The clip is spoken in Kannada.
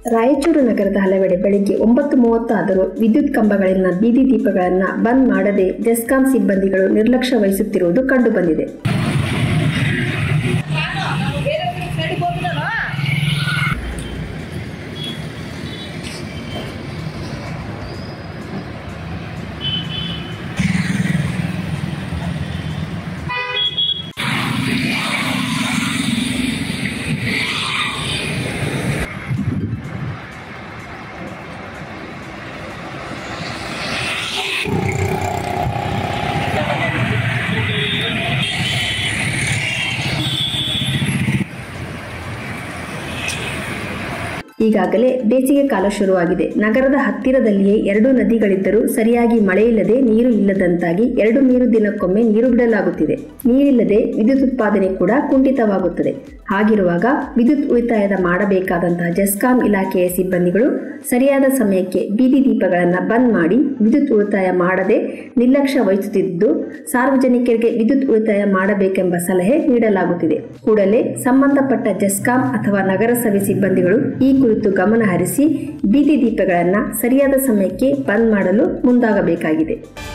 ರಾಯಚೂರು ನಗರದ ಹಲವೆಡೆ ಬೆಳಿಗ್ಗೆ ಒಂಬತ್ತು ಮೂವತ್ತಾದರೂ ವಿದ್ಯುತ್ ಕಂಬಗಳಲ್ಲಿನ ಬೀದಿ ದೀಪಗಳನ್ನು ಬಂದ್ ಮಾಡದೆ ಜೆಸ್ಕಾಂ ಸಿಬ್ಬಂದಿಗಳು ನಿರ್ಲಕ್ಷ್ಯ ವಹಿಸುತ್ತಿರುವುದು ಕಂಡುಬಂದಿದೆ ಈಗಾಗಲೇ ಬೇಸಿಗೆ ಕಾಲ ಶುರುವಾಗಿದೆ ನಗರದ ಹತ್ತಿರದಲ್ಲಿಯೇ ಎರಡು ನದಿಗಳಿದ್ದರೂ ಸರಿಯಾಗಿ ಮಳೆಯಿಲ್ಲದೆ ನೀರು ಇಲ್ಲದಂತಾಗಿ ಎರಡು ನೀರು ದಿನಕ್ಕೊಮ್ಮೆ ನೀರು ಬಿಡಲಾಗುತ್ತಿದೆ ನೀರಿಲ್ಲದೆ ವಿದ್ಯುತ್ ಉತ್ಪಾದನೆ ಕೂಡ ಕುಂಠಿತವಾಗುತ್ತದೆ ಹಾಗಿರುವಾಗ ವಿದ್ಯುತ್ ಉಳಿತಾಯದ ಮಾಡಬೇಕಾದಂತಹ ಜೆಸ್ಕಾಂ ಇಲಾಖೆಯ ಸಿಬ್ಬಂದಿಗಳು ಸರಿಯಾದ ಸಮಯಕ್ಕೆ ಬೀದಿ ದೀಪಗಳನ್ನು ಬಂದ್ ಮಾಡಿ ವಿದ್ಯುತ್ ಉಳಿತಾಯ ಮಾಡದೆ ನಿರ್ಲಕ್ಷ್ಯ ವಹಿಸುತ್ತಿದ್ದು ಸಾರ್ವಜನಿಕರಿಗೆ ವಿದ್ಯುತ್ ಉಳಿತಾಯ ಮಾಡಬೇಕೆಂಬ ಸಲಹೆ ನೀಡಲಾಗುತ್ತಿದೆ ಕೂಡಲೇ ಸಂಬಂಧಪಟ್ಟ ಜೆಸ್ಕಾಂ ಅಥವಾ ನಗರಸಭೆ ಸಿಬ್ಬಂದಿಗಳು ಈ ಕುರಿತು ಗಮನ ಹರಿಸಿ ಬೀದಿ ದೀಪಗಳನ್ನು ಸರಿಯಾದ ಸಮಯಕ್ಕೆ ಬಂದ್ ಮಾಡಲು ಮುಂದಾಗಬೇಕಾಗಿದೆ